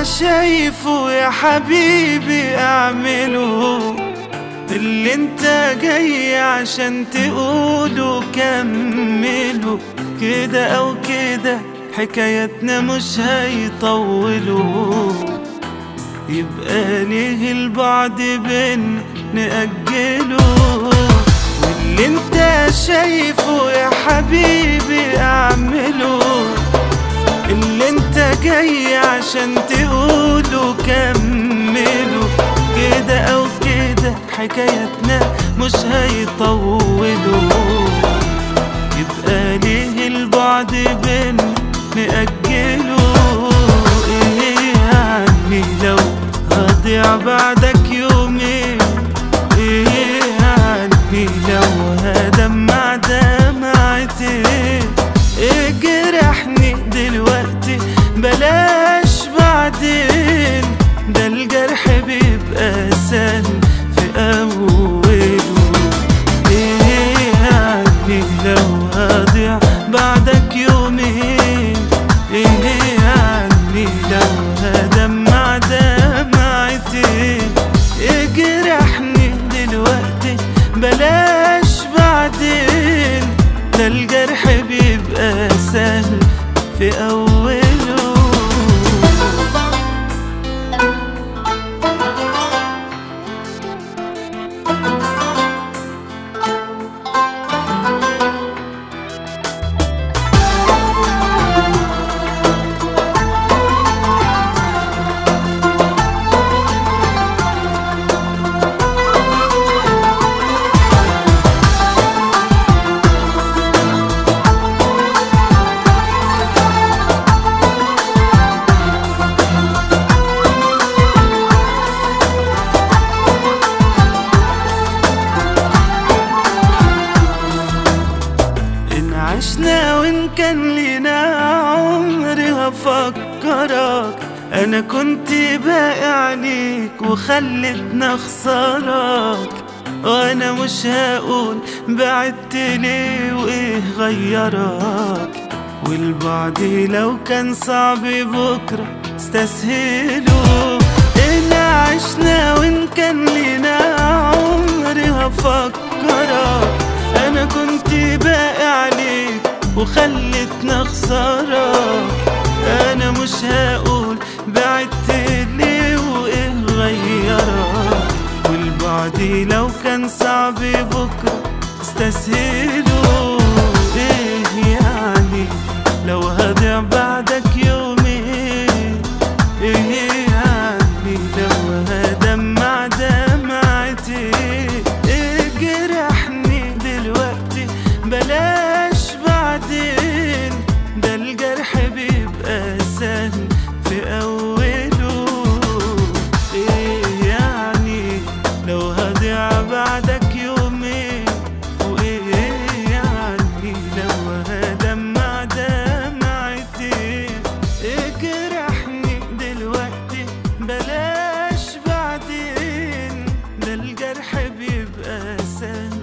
شايفه يا حبيبي اعمله اللي انت جاي عشان تقوله كمله كده او كده حكايتنا مش هيطولوا يبقى ليه البعد بين نأجله واللي انت شايفه يا حبيبي اعمله اللي انت جاي عشان تقوله كمله كده او كده حكايتنا مش هيطولوا يبقى ليه البعد بين نأجله ايه يعني لو هضيع بعدك يومين ايه يعني لو هدمع دمعتين ايه جرحني دلوقتي بلاش بعدين ده الجرح بيبقى سهل في اوله ايه يعني لو هضيع بعدك يومين ايه يعني لو هدمع دمعتين ايه جرحني دلوقتي بلاش بعدين ده الجرح بيبقى سهل في اوله إن عشنا وإن كان لينا عمري هفكرك أنا كنت باقي عليك وخلتنا أخسرك وأنا مش هقول بعدت ليه وإيه غيرك والبعد لو كان صعب بكرة استسهله إن عشنا وإن كان لينا عمري هفكرك انا كنت باقي عليك وخلتنا خسارة انا مش هقول بعدت ليه وايه غيرك والبعد لو كان صعب بكرة استسهله ايه يعني لو هضيع بعدك يومين ايه يعني لو هدمع دمعتي ايه جرحني دلوقتي بلاش بعدين ده الجرح بيبقى سهل في اوله ايه يعني لو هضيع بعدك يومين وايه يعني لو هدمع دمعتين ايه جرحني دلوقتي بلاش بعدين ده الجرح بيبقى سهل